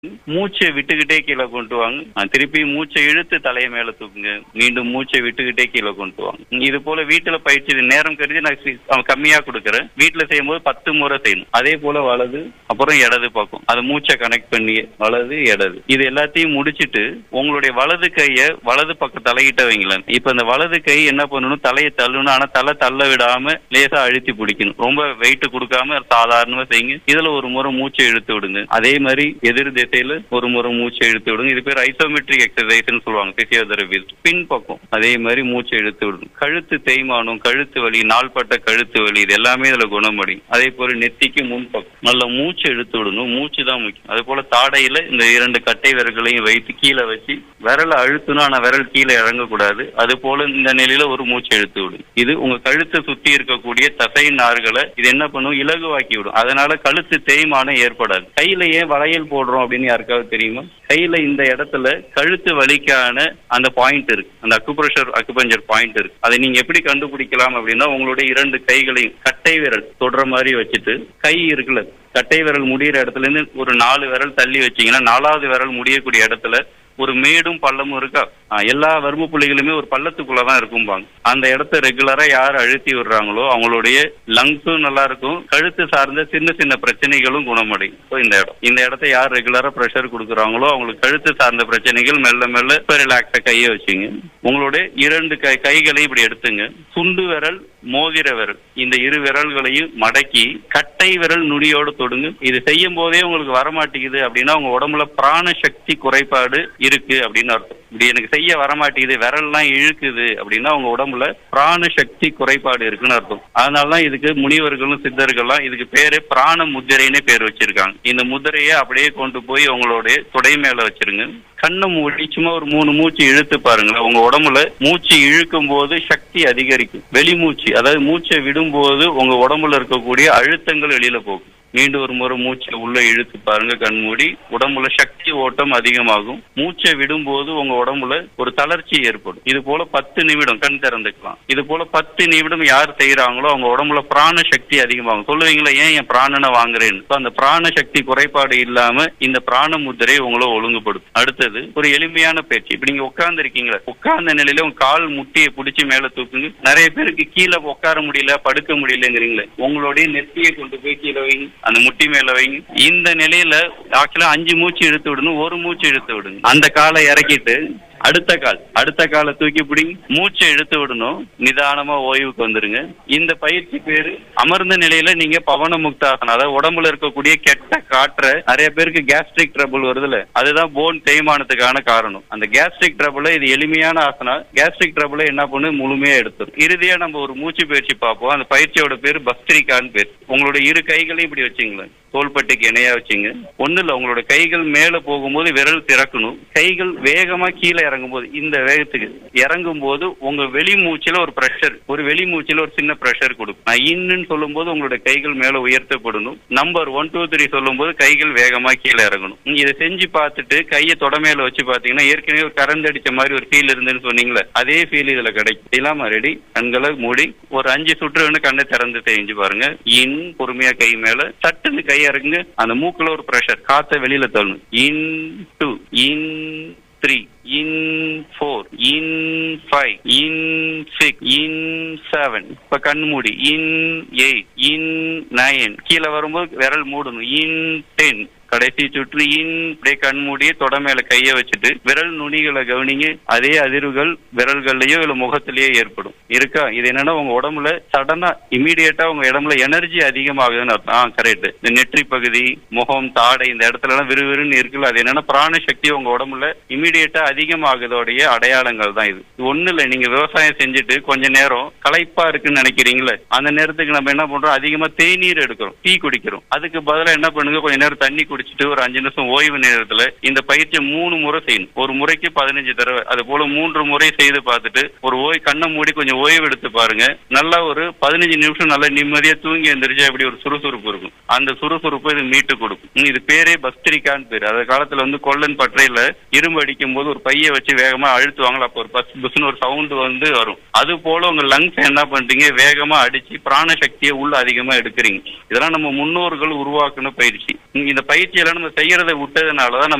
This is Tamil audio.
மூச்சை விட்டுக்கிட்டே கீழே கொண்டு வாங்க ஆ, திருப்பி மூச்சை இழுத்து தலையை மேல தூக்குங்க மீண்டும் மூச்சை விட்டுக்கிட்டே கீழே கொண்டு வாங்க இது போல வீட்டுல பயிற்சி இது நேரம் கருதி நான் சி- அவன் கம்மியா கொடுக்குறேன் வீட்டுல செய்யும்போது பத்து முறை செய்யணும் அதே போல வலது அப்புறம் இடது பக்கம் அது மூச்சை கனெக்ட் பண்ணி வலது இடது இது எல்லாத்தையும் முடிச்சிட்டு உங்களுடைய வலது கையை வலது பக்கம் தலையிட்ட வைங்களேன் இப்ப இந்த வலது கை என்ன பண்ணணும் தலையை தள்ளணும் ஆனா தலை தள்ள விடாம லேசா அழுத்தி பிடிக்கணும் ரொம்ப வெயிட் கொடுக்காம சாதாரணமா செய்யுங்க இதுல ஒரு முறை மூச்சை இழுத்து விடுங்க அதே மாதிரி எதிர் திசையில ஒரு முறை மூச்சை இழுத்து விடுங்க இது பேர் ஐசோமெட்ரிக் எக்ஸசைஸ்னு சொல்லுவாங்க பிசியோதெரபி பின் பக்கம் அதே மாதிரி மூச்சை இழுத்து விடுங்க கழுத்து தேய்மானம் கழுத்து வலி நாள்பட்ட கழுத்து வலி இது எல்லாமே இதுல குணமடையும் அதே போல நெத்திக்கு முன் பக்கம் நல்ல மூச்சு இழுத்து விடணும் மூச்சு தான் முக்கியம் அதே போல தாடையில இந்த இரண்டு கட்டை விரல்களையும் வைத்து கீழே வச்சு விரலை அழுத்தணும் ஆனா விரல் கீழே இறங்கக்கூடாது அது போல இந்த நிலையில ஒரு மூச்சு இழுத்து விடும் இது உங்க கழுத்தை சுத்தி இருக்கக்கூடிய தசை நார்களை இது என்ன பண்ணும் இலகுவாக்கி விடும் அதனால கழுத்து தேய்மானம் ஏற்படாது கையில ஏன் வளையல் போடுறோம் அப்படின்னு யாருக்காவது தெரியுமா கையில இந்த இடத்துல கழுத்து வலிக்கான அந்த பாயிண்ட் இருக்கு அந்த அக்குப்ரெஷர் அக்குபஞ்சர் பாயிண்ட் இருக்கு அதை நீங்க எப்படி கண்டுபிடிக்கலாம் அப்படின்னா உங்களுடைய இரண்டு கைகளையும் கட்டை விரல் தொடுற மாதிரி வச்சுட்டு கை இருக்குல்ல கட்டை விரல் முடியிற இடத்துல இருந்து ஒரு நாலு விரல் தள்ளி வச்சீங்கன்னா நாலாவது விரல் முடியக்கூடிய இடத்துல ஒரு மேடும் பள்ளமும் இருக்கா ஆ, எல்லா வர்ம புள்ளிகளுமே ஒரு பள்ளத்துக்குள்ளதான் இருக்கும்பாங்க அந்த இடத்த ரெகுலரா யார் அழுத்தி விடுறாங்களோ அவங்களுடைய லங்ஸும் நல்லா இருக்கும் கழுத்து சார்ந்த சின்ன சின்ன பிரச்சனைகளும் குணமடையும் So, இந்த இடம் இந்த இடத்த யார் ரெகுலரா ப்ரெஷர் கொடுக்குறாங்களோ அவங்களுக்கு கழுத்து சார்ந்த பிரச்சனைகள் மெல்ல மெல்ல இப்ப ரிலாக்ஸா கையை வச்சுங்க உங்களுடைய இரண்டு கை கைகளையும் இப்படி எடுத்துங்க சுண்டு விரல் மோதிர விரல் இந்த இரு விரல்களையும் மடக்கி கட்டை விரல் நுனியோடு தொடுங்க இது செய்யும் போதே உங்களுக்கு வரமாட்டேங்குது அப்படின்னா உங்க உடம்புல பிராண சக்தி குறைபாடு இருக்கு அப்படின்னு அர்த்தம் இப்படி எனக்கு செய்ய வரமாட்டேங்குது விரல்லாம் இழுக்குது அப்படின்னா உங்க உடம்புல பிராண சக்தி குறைபாடு இருக்குன்னு அர்த்தம் அதனாலதான் இதுக்கு முனிவர்களும் சித்தர்கள்லாம் இதுக்கு பேரு பிராண முத்திரைன்னு பேர் வச்சிருக்காங்க இந்த முத்திரையை அப்படியே கொண்டு போய் உங்களுடைய தொடை மேல வச்சிருங்க கண்ணை மூடி சும்மா ஒரு மூணு மூச்சு இழுத்து பாருங்களேன் உங்க உடம்புல மூச்சு இழுக்கும் போது சக்தி அதிகரிக்கும் வெளிமூச்சு அதாவது மூச்சை விடும்போது உங்க உடம்புல இருக்கக்கூடிய அழுத்தங்கள் வெளியில போகும் மீண்டும் ஒரு முறை மூச்சை உள்ள இழுத்து பாருங்க கண் மூடி உடம்புல சக்தி ஓட்டம் அதிகமாகும் மூச்சை விடும்போது உங்க உடம்புல ஒரு தளர்ச்சி ஏற்படும் இது போல பத்து நிமிடம் கண் திறந்துக்கலாம் இது போல பத்து நிமிடம் யார் செய்யறாங்களோ அவங்க உடம்புல பிராண சக்தி அதிகமாகும் சொல்லுவீங்களா ஏன் என் பிராணனை வாங்குறேன்னு So, அந்த பிராண சக்தி குறைபாடு இல்லாம இந்த பிராண முத்திரை உங்களை ஒழுங்குபடுத்தும் அடுத்தது ஒரு எளிமையான பயிற்சி இப்ப நீங்க உட்கார்ந்து இருக்கீங்களா உட்கார்ந்த நிலையில உங்க கால் முட்டியை பிடிச்சி மேல தூக்குங்க நிறைய பேருக்கு கீழே உட்கார முடியல படுக்க முடியலங்கிறீங்களே உங்களுடைய நெத்தியை கொண்டு போய் கீழே வைங்க அந்த முட்டி மேல வைங்க இந்த நிலையில ஆக்சுவலா அஞ்சு மூச்சு இழுத்து விடணும் ஒரு மூச்சு இழுத்து விடுங்க அந்த காலை இறக்கிட்டு அடுத்த கால் அடுத்த காலை தூக்கி பிடிங்க மூச்சை இழுத்து விடணும் நிதானமா ஓய்வுக்கு வந்துருங்க இந்த பயிற்சி பேரு அமர்ந்த நிலையில நீங்க பவன முக்தாசனம் அதாவது உடம்புல இருக்கக்கூடிய கெட்ட காற்றை நிறைய பேருக்கு கேஸ்ட்ரிக் ட்ரபிள் வருதுல அதுதான் போன் தேய்மானத்துக்கான காரணம் அந்த கேஸ்ட்ரிக் ட்ரபிள இது எளிமையான ஆசனம் கேஸ்ட்ரிக் ட்ரபிள என்ன பண்ணு முழுமையா எடுத்துரும் இறுதியா நம்ம ஒரு மூச்சு பயிற்சி பார்ப்போம் அந்த பயிற்சியோட பேரு பஸ்திரிகான்னு பேர் உங்களுடைய இரு கைகளையும் இப்படி வச்சுங்களேன் தோள்பட்டைக்கு இணையா வச்சுங்க ஒண்ணு இல்ல உங்களோட கைகள் மேல போகும்போது விரல் திறக்கணும் கைகள் வேகமா கீழே இறங்கும் போது இந்த வேகத்துக்கு இறங்கும் போது உங்க வெளி மூச்சுல ஒரு பிரஷர் ஒரு வெளி மூச்சுல ஒரு சின்ன பிரஷர் கொடுக்கும் நான் இன்னுன்னு சொல்லும் போது உங்களோட கைகள் மேல உயர்த்தப்படணும் நம்பர் ஒன் டூ த்ரீ சொல்லும் போது கைகள் வேகமா கீழே இறங்கணும் நீங்க இதை செஞ்சு பார்த்துட்டு கையை தொட மேல வச்சு பாத்தீங்கன்னா ஏற்கனவே ஒரு கரண்ட் அடிச்ச மாதிரி ஒரு ஃபீல் இருந்துன்னு சொன்னீங்களே அதே ஃபீல் இதுல கிடைக்கும் இல்லாம ரெடி கண்களை மூடி ஒரு அஞ்சு சுற்று வேணும் கண்ணை திறந்து தெரிஞ்சு பாருங்க இன் பொறுமையா கை மேல சட்டுன்னு கை இறங்குங்க அந்த மூக்குல ஒரு பிரஷர் காத்த வெளியில தள்ளணும் in two in three in four in five in six in seven இப்ப கண் மூடி இன் எயிட் இன் நைன் கீழே வரும்போது விரல் மூடணும் இன் டென் கடைசி சுற்று இன் அப்படியே கண் மூடியே தொட மேல கைய வச்சுட்டு விரல் நுனிகளை கவனிங்க அதே அதிர்வுகள் விரல்கள்லயோ இல்ல முகத்திலேயோ ஏற்படும் இருக்கா இது என்னன்னா உங்க உடம்புல சடனா இமீடியட்டா உங்க உடம்புல எனர்ஜி அதிகமாகுதுன்னு அர்த்தம் ஆ கரெக்ட் இந்த நெற்றி பகுதி முகம் தாடை இந்த இடத்துல எல்லாம் விறுவிறுன்னு இருக்குல்ல அது என்னன்னா பிராண சக்தி உங்க உடம்புல இமீடியட்டா அதிகமாகுதோடைய அடையாளங்கள் தான் இது இது ஒண்ணு இல்ல நீங்க விவசாயம் செஞ்சுட்டு கொஞ்ச நேரம் களைப்பா இருக்குன்னு நினைக்கிறீங்களே அந்த நேரத்துக்கு நம்ம என்ன பண்றோம் அதிகமா தேநீர் எடுக்கிறோம் டீ குடிக்கிறோம் அதுக்கு பதிலா என்ன பண்ணுங்க கொஞ்ச நேரம் தண்ணி குடிச்சிட்டு ஒரு அஞ்சு நிமிஷம் ஓய்வு நேரத்துல இந்த பயிற்சியை மூணு முறை செய்யணும் ஒரு முறைக்கு பதினஞ்சு தடவை அது போல மூன்று முறை செய்து பார்த்துட்டு ஒரு ஓய் கண்ணை மூடி கொஞ்சம் ஓய்வு எடுத்து பாருங்க நல்லா ஒரு பதினஞ்சு நிமிஷம் நல்லா நிம்மதியா தூங்கி எந்திரிச்சா இப்படி ஒரு சுறுசுறுப்பு இருக்கும் அந்த சுறுசுறுப்பு இது மீட்டு கொடுக்கும் ம், இது பேரே பஸ்திரிக்கான்னு பேரு அந்த காலத்துல வந்து கொல்லன் பற்றையில இரும்பு அடிக்கும் போது ஒரு பைய வச்சு வேகமா அழுத்துவாங்களா அப்போ ஒரு பஸ் புஸ்னு ஒரு சவுண்ட் வந்து வரும் அது போல உங்க லங்ஸ் என்ன பண்றீங்க வேகமா அடிச்சு பிராண சக்தியை உள்ள அதிகமா எடுக்கிறீங்க இதெல்லாம் நம்ம முன்னோர்கள் உருவாக்குன பயிற்சி ம், இந்த பயிற்சி பயிற்சியெல்லாம் நம்ம செய்யறதை விட்டதுனால தான்